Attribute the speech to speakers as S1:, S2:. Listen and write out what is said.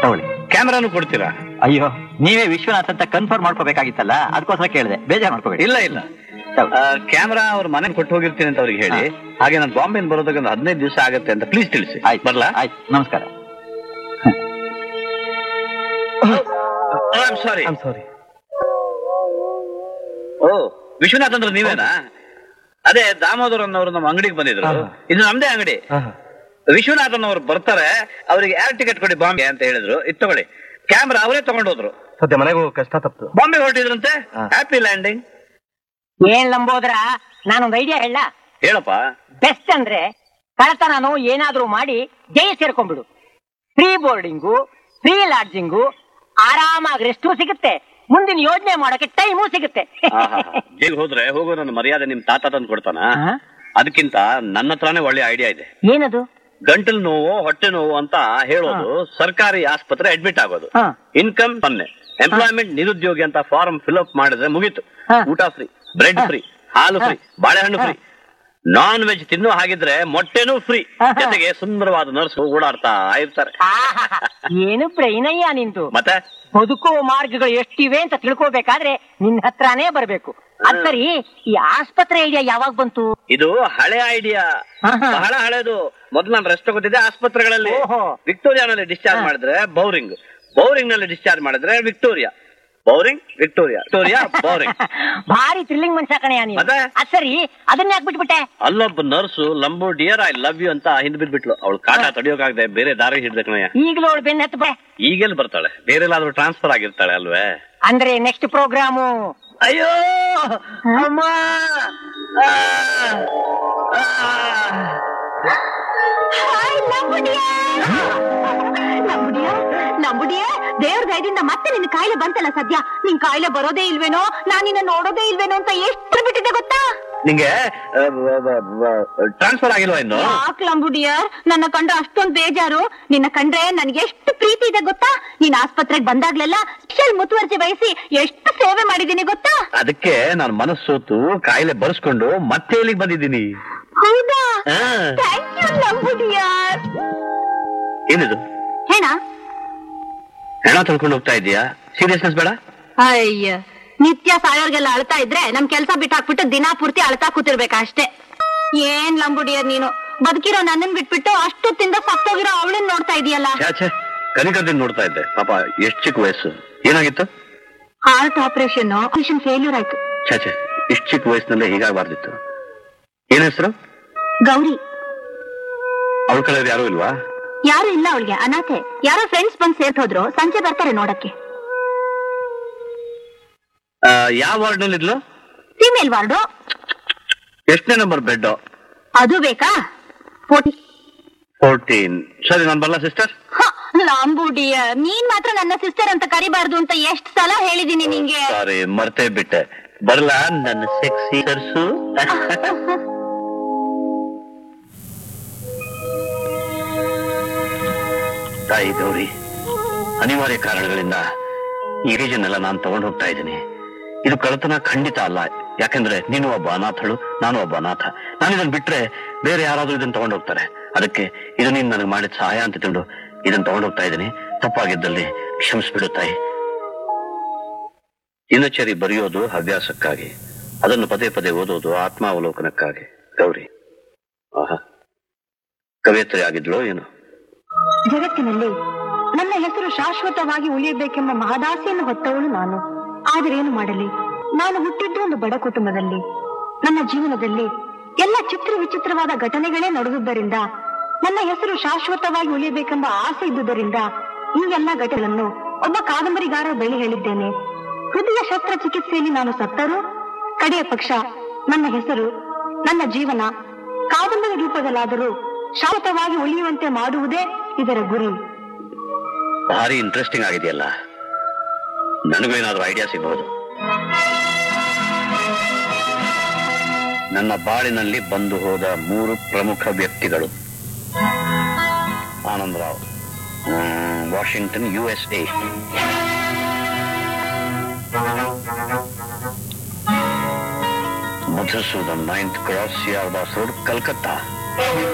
S1: ತಗೊಳ್ಳಿ
S2: ಕ್ಯಾಮ್ರಾನು ಕೊಡ್ತೀರಾ
S1: ಅಯ್ಯೋ ನೀವೇ ವಿಶ್ವನಾಥ್ ಅಂತ ಕನ್ಫರ್ಮ್ ಮಾಡ್ಕೋಬೇಕಾಗಿತ್ತಲ್ಲ ಅದಕ್ಕೋಸ್ಕರ ಕೇಳಿದೆ ಬೇಜಾರ್ ಮಾಡ್ಕೋಬೇಡಿ
S2: ಇಲ್ಲ ಇಲ್ಲ ಕ್ಯಾಮ್ರಾ ಅವ್ರ ಮನೆಗೆ ಕೊಟ್ಟು ಹೋಗಿರ್ತೀನಿ ಅಂತ ಅವ್ರಿಗೆ ಹೇಳಿ ಹಾಗೆ ನಾನು ಬಾಂಬೆಯಿಂದ ಬರೋದಕ್ಕೆ ಒಂದು ಹದಿನೈದು ದಿವಸ ಆಗುತ್ತೆ ಅಂತ ಪ್ಲೀಸ್ ತಿಳಿಸಿ
S1: ಆಯ್ತು
S2: ಬರ್ಲಾ
S1: ಆಯ್ತು ನಮಸ್ಕಾರ
S2: ಸಾರಿ
S3: ಸಾರಿ
S2: ಓ ವಿಶ್ವನಾಥ್ ಅಂದ್ರೆ ನೀವೇನಾ ಅದೇ ದಾಮೋದರ್ ಅನ್ನೋರು ನಮ್ಮ ಅಂಗಡಿಗೆ ಬಂದಿದ್ರು
S3: ಹಾ.
S2: ಇದು ನಮ್ದೇ ಅಂಗಡಿ ವಿಶ್ವನಾಥನ್ ಅವ್ರು ಬರ್ತಾರೆ ಅವರಿಗೆ ಯಾರು ಟಿಕೆಟ್ ಕೊಡಿ ಬಾಂಬೆ ಅಂತ ಹೇಳಿದ್ರು ಇದು ತಗೊಳ್ಳಿ ಕ್ಯಾಮ್ರಾ ಅವರೇ ತಗೊಂಡು ಹೋದ್ರು
S3: ಸದ್ಯ ಮನೆಗೆ ಹೋಗೋ ಕಷ್ಟ ತಪ್ಪು
S2: ಬಾಂಬೆ ಹೊರಟಿದ್ರಂತೆ
S3: ಹಾ.
S2: ಹ್ಯಾಪಿ ಲ್ಯಾಂಡಿಂಗ್
S4: ಏನ್ ಲಂಬೋದ್ರ ನಾನೊಂದು ಐಡಿಯಾ ಹೇಳ
S2: ಹೇಳಪ್ಪ
S4: ಬೆಸ್ಟ್ ಅಂದ್ರೆ ಕಳತನನು ಏನಾದ್ರೂ ಮಾಡಿ ಜೈ ಸೇರ್ಕೊಂಡ್ಬಿಡು ಫ್ರೀ ಬೋರ್ಡಿಂಗು ಫ್ರೀ ಲಾಡ್ಜಿಂಗು ಆರಾಮಾಗಿ ರೆಸ್ಟು ಸಿಗುತ್ತೆ ಮುಂದಿನ ಯೋಜನೆ ಮಾಡೋಕೆ ಟೈಮು ಸಿಗುತ್ತೆ
S2: ಜೈಲ್ ಹೋದ್ರೆ ಹೋಗೋ ನನ್ನ ಮರ್ಯಾದೆ ನಿಮ್ ತಾತ ತಂದು ಕೊಡ್ತಾನ
S4: ಹಾ?
S2: ಅದಕ್ಕಿಂತ ನನ್ನ ಹತ್ರನೇ ಒಳ್ಳೆ ಐಡಿಯಾ ಇದೆ
S4: ಏನದು
S2: ಗಂಟಲು ನೋವು ಹೊಟ್ಟೆ ನೋವು ಅಂತ ಹೇಳೋದು ಸರ್ಕಾರಿ ಆಸ್ಪತ್ರೆ ಅಡ್ಮಿಟ್ ಆಗೋದು
S4: ಹಾ.
S2: ಇನ್ಕಮ್ ಸೊನ್ನೆ ಎಂಪ್ಲಾಯ್ಮೆಂಟ್ ನಿರುದ್ಯೋಗಿ ಅಂತ ಫಾರ್ಮ್ ಫಿಲ್ ಅಪ್ ಮಾಡಿದ್ರೆ ಮುಗೀತು
S4: ಹಾ.
S2: ಊಟ ಫ್ರೀ ಬ್ರೆಡ್ ಫ್ರೀ ಹಾಲು ಫ್ರೀ ಬಾಳೆಹಣ್ಣು ಫ್ರೀ ನಾನ್ ವೆಜ್ ತಿನ್ನೋ ಹಾಗಿದ್ರೆ ಮೊಟ್ಟೆನೂ ಫ್ರೀ
S4: ಹಾ.
S2: ಜೊತೆಗೆ ಸುಂದರವಾದ ನರ್ಸ್ ಓಡಾಡ್ತಾ ಇರ್ತಾರೆ
S4: ಆಹಾಹಾ. ಏನು ಬ್ರೈನಯ್ಯ ನಿಂದು
S2: ಮತ್ತೆ
S4: ಬದುಕೋ ಮಾರ್ಗಗಳು ಎಷ್ಟಿವೆ ಅಂತ ತಿಳ್ಕೋಬೇಕಾದ್ರೆ ನಿನ್ ಹತ್ರನೇ ಬರ್ಬೇಕು ಅದ್ ಸರಿ ಈ ಆಸ್ಪತ್ರೆ ಐಡಿಯಾ ಯಾವಾಗ ಬಂತು
S2: ಇದು ಹಳೆ ಐಡಿಯಾ
S4: ಆಹಾ.
S2: ಬಹಳ ಹಳೇದು ಮೊದಲು ನಾನು ರೆಸ್ಟ್ ತಗೋತಿದ್ದೆ ಆಸ್ಪತ್ರೆಗಳಲ್ಲಿ
S4: ಓಹೋ.
S2: ವಿಕ್ಟೋರಿಯಾನಲ್ಲಿ ಡಿಸ್ಚಾರ್ಜ್
S4: ಹಾ.
S2: ಮಾಡಿದ್ರೆ ಬೌರಿಂಗ್ ಬೌರಿಂಗ್ ನಲ್ಲಿ ಡಿಸ್ಚಾರ್ಜ್ ಮಾಡಿದ್ರೆ Victoria Bowring Victoria Victoria Bowring
S4: ಭಾರಿ ಥ್ರಿಲ್ಲಿಂಗ್ ಮನುಷ್ಯ ಕಣಯ್ಯ ನೀನು
S2: ಮತ್ತೆ?
S4: ಅದ್ ಸರಿ ಅದನ್ನ ಯಾಕೆ ಬಿಟ್ಬಿಟ್ಟೆ
S2: ಅಲ್ಲೊಬ್ಬ ನರ್ಸು ಲಂಬು ಡಿಯರ್ ಐ ಲವ್ ಯು ಅಂತ ಹಿಂದ್ ಬಿದ್ಬಿಟ್ಲು ಅವಳು ಕಾಟ ತಡಿಯೋಕಾಗದೆ ಬೇರೆ ದಾರಿ ಹಿಡ್ದೆ ಕಣಯ್ಯ
S4: ಈಗಲೂ ಅವಳು ಬೆನ್ನ ಹತ್ತು ಬಾ
S2: ಈಗೆಲ್ಲಿ ಬರ್ತಾಳೆ ಬೇರೆ ಎಲ್ಲಾದ್ರೂ ಟ್ರಾನ್ಸ್ಫರ್ ಆಗಿರ್ತಾಳೆ ಅಲ್ವೇ
S4: ಅಂದ್ರೆ ನೆಕ್ಸ್ಟ್ ಪ್ರೋಗ್ರಾಮು
S2: ಅಯ್ಯೋ ಅಮ್ಮ ಆ, ಆ.
S5: ನಂಬುಡಿಯ ದೇವ್ರ ದಯದಿಂದ ಮತ್ತೆ ನಿನ್ ಕಾಯಿಲೆ ಬಂತಲ್ಲ ಸದ್ಯ ನಿನ್ ಕಾಯಿಲೆ ಬರೋದೇ ಇಲ್ವೇನೋ ನಾನ್ ನಿನ್ನ ನೋಡೋದೇ ಇಲ್ವೇನೋ ಅಂತ ಎಷ್ಟು ಬಿಟ್ಟಿದೆ ಗೊತ್ತಾ
S2: ನಿಂಗೆ ಟ್ರಾನ್ಸ್ಫರ್ ಆಗಿಲ್ವಾ ಇನ್ನು
S5: ಯಾಕ್ ಲಂಬುಡಿಯರ್ ನನ್ನ ಕಂಡ್ರೆ ಅಷ್ಟೊಂದ್ ಬೇಜಾರು ನಿನ್ನ ಕಂಡ್ರೆ ನನ್ಗೆ ಎಷ್ಟು ಪ್ರೀತಿ ಇದೆ ಗೊತ್ತಾ ನೀನ್ ಆಸ್ಪತ್ರೆಗೆ ಬಂದಾಗ್ಲೆಲ್ಲ ಸ್ಪೆಷಲ್ ಮುತುವರ್ಜಿ ವಹಿಸಿ ಎಷ್ಟು ಸೇವೆ ಮಾಡಿದೀನಿ ಗೊತ್ತಾ
S2: ಅದಕ್ಕೆ ನಾನು ಮನಸ್ಸೋತು ಕಾಯಿಲೆ ಬರ್ಸ್ಕೊಂಡು ಮತ್ತೆ ಇಲ್ಲಿಗೆ ಬಂದಿದ್ದೀನಿ
S5: ಹೌದಾ
S2: ಆ.
S5: ಥ್ಯಾಂಕ್ ಯು ಲಂಬುಡಿಯರ್
S2: ಏನಿದು
S5: ಹೇಣ
S2: ಹೆಣ ತೊಳ್ಕೊಂಡು ಹೋಗ್ತಾ ಇದೀಯಾ ಸೀರಿಯಸ್ನೆಸ್ ಬೇಡ
S5: ಅಯ್ಯ ನಿತ್ಯ ಸಾಯೋರ್ಗೆಲ್ಲ ಅಳ್ತಾ ಇದ್ರೆ ನಮ್ ಕೆಲ್ಸ ಬಿಟ್ಟಾಕ್ಬಿಟ್ಟು ದಿನಾ ಪೂರ್ತಿ ಅಳ್ತಾ ಕೂತಿರ್ಬೇಕಾ ಅಷ್ಟೇ ಏನ್ ಲಂಬುಡಿಯರ್ ನೀನು ಬದುಕಿರೋ ನನ್ನನ್ ಬಿಟ್ಬಿಟ್ಟು ಅಷ್ಟೊತ್ತಿಂದ ಸತ್ತೋಗಿರೋ ಅವಳನ್ ನೋಡ್ತಾ ಇದೀಯಲ್ಲ
S2: ಛೇ ಕನಿಕರ್ದಿನ್ ನೋಡ್ತಾ ಇದ್ದೆ ಪಾಪ ಎಷ್ಟ್ ಚಿಕ್ಕ ವಯಸ್ಸು ಏನಾಗಿತ್ತು
S5: ಹಾರ್ಟ್ ಆಪರೇಷನ್ ಆಪರೇಷನ್ ಫೇಲ್ಯೂರ್ ಆಯ್ತು
S2: ಛೇ ಛೇ ಇಷ್ಟ್ ಚಿಕ್ಕ ವಯಸ್ಸಿನಲ್ಲೇ ಹೀಗಾಗಬಾರ್ದಿತ್ತು ಏನ್ ಹೆಸರು
S5: ಗೌರಿ
S2: ಅವಳ ಕಡೆ ಯಾರು ಇಲ್ವಾ
S5: ಯಾರು ಇಲ್ಲ ಅವಳಿಗೆ ಅನಾಥೆ ಯಾರೋ ಫ್ರೆಂಡ್ಸ್ ಬಂದ್ ಸೇರ್ತ್ ಹೋದ್ರು ಸಂಜೆ ಬರ್ತಾರೆ ನೋಡಕ್ಕೆ
S2: ಆ, ಯಾವ ವಾರ್ಡ್ ನಲ್ಲಿ ಇದ್ಲು
S5: ಫಿಮೇಲ್ ವಾರ್ಡು
S2: ಎಷ್ಟನೇ ನಂಬರ್ ಬೆಡ್
S5: ಅದು ಬೇಕಾ ಫೋರ್ಟಿ
S2: ಫೋರ್ಟೀನ್ ಸರಿ ನಾನು ಬರಲ್ಲ ಸಿಸ್ಟರ್
S5: ಲಾಂಬುಡಿಯ ನೀನ್ ಮಾತ್ರ ನನ್ನ ಸಿಸ್ಟರ್ ಅಂತ ಕರಿಬಾರ್ದು ಅಂತ ಎಷ್ಟ್ ಸಲ ಹೇಳಿದೀನಿ ನಿಂಗೆ
S2: ಸಾರಿ ಮರ್ತೇ ಬಿಟ್ಟೆ ಬರಲ್ಲ ನನ್ನ ಸೆಕ್ಸಿ ಸರ್ಸು ತಾಯಿ ಗೌರಿ ಅನಿವಾರ್ಯ ಕಾರಣಗಳಿಂದ ಈ ರೀಜನ್ ಎಲ್ಲ ನಾನು ತಗೊಂಡು ಹೋಗ್ತಾ ಇದ್ದೀನಿ ಇದು ಕಳತನ ಖಂಡಿತ ಅಲ್ಲ ಯಾಕಂದ್ರೆ ನೀನು ಒಬ್ಬ ಅನಾಥಳು ನಾನು ಒಬ್ಬ ಅನಾಥ ನಾನು ಇದನ್ನ ಬಿಟ್ರೆ ಬೇರೆ ಯಾರಾದ್ರೂ ಇದನ್ನ ತಗೊಂಡು ಹೋಗ್ತಾರೆ ಅದಕ್ಕೆ ಇದು ನೀನು ನನಗೆ ಮಾಡಿದ ಸಹಾಯ ಅಂತ ತಿಳ್ದು ಇದನ್ನ ತಗೊಂಡು ಹೋಗ್ತಾ ಇದ್ದೀನಿ ತಪ್ಪಾಗಿದ್ದಲ್ಲಿ ಕ್ಷಮಿಸ್ಬಿಡು ತಾಯಿ ದಿನಚರಿ ಬರೆಯೋದು ಹವ್ಯಾಸಕ್ಕಾಗಿ ಅದನ್ನು ಪದೇ ಪದೇ ಓದೋದು ಆತ್ಮಾವಲೋಕನಕ್ಕಾಗಿ ಗೌರಿ ಆಹಾ ಕವಿಯತ್ರಿ ಆಗಿದ್ಲೋ ಏನು
S5: ಜಗತ್ತಿನಲ್ಲಿ ನನ್ನ ಹೆಸರು ಶಾಶ್ವತವಾಗಿ ಉಳಿಯಬೇಕೆಂಬ ಮಹದಾಸೆಯನ್ನು ಹೊತ್ತವಳು ನಾನು ಆದರೆ ಏನು ಮಾಡಲಿ ನಾನು ಹುಟ್ಟಿದ್ದು ಒಂದು ಬಡ ಕುಟುಂಬದಲ್ಲಿ ನನ್ನ ಜೀವನದಲ್ಲಿ ಎಲ್ಲ ಚಿತ್ರ ವಿಚಿತ್ರವಾದ ಘಟನೆಗಳೇ ನಡೆದುದರಿಂದ ನನ್ನ ಹೆಸರು ಶಾಶ್ವತವಾಗಿ ಉಳಿಯಬೇಕೆಂಬ ಆಸೆ ಇದ್ದುದರಿಂದ ಈ ಎಲ್ಲ ಘಟನೆಗಳನ್ನು ಒಬ್ಬ ಕಾದಂಬರಿಗಾರ ಬಳಿ ಹೇಳಿದ್ದೇನೆ ಹೃದಯ ಶಸ್ತ್ರಚಿಕಿತ್ಸೆಯಲ್ಲಿ ನಾನು ಸತ್ತರೂ ಕಡೆಯ ಪಕ್ಷ ನನ್ನ ಹೆಸರು ನನ್ನ ಜೀವನ ಕಾದಂಬರಿ ರೂಪದಲ್ಲಾದರೂ ಶಾಶ್ವತವಾಗಿ ಉಳಿಯುವಂತೆ ಮಾಡುವುದೇ ಇದರ ಗುರಿ
S2: ಭಾರಿ ಇಂಟ್ರೆಸ್ಟಿಂಗ್ ಆಗಿದೆಯಲ್ಲ ನನಗೂ ಏನಾದ್ರೂ ಐಡಿಯಾ ಸಿಗಬಹುದು ನನ್ನ ಬಾಳಿನಲ್ಲಿ ಬಂದು ಹೋದ ಮೂರು ಪ್ರಮುಖ ವ್ಯಕ್ತಿಗಳು ಆನಂದರಾವ್ ಹ್ಮ್, Washington U S A Madhusudan ninth cross ಸಿಯಾರ್ದಾಸ್ ರೋಡ್ ಕಲ್ಕತ್ತಾ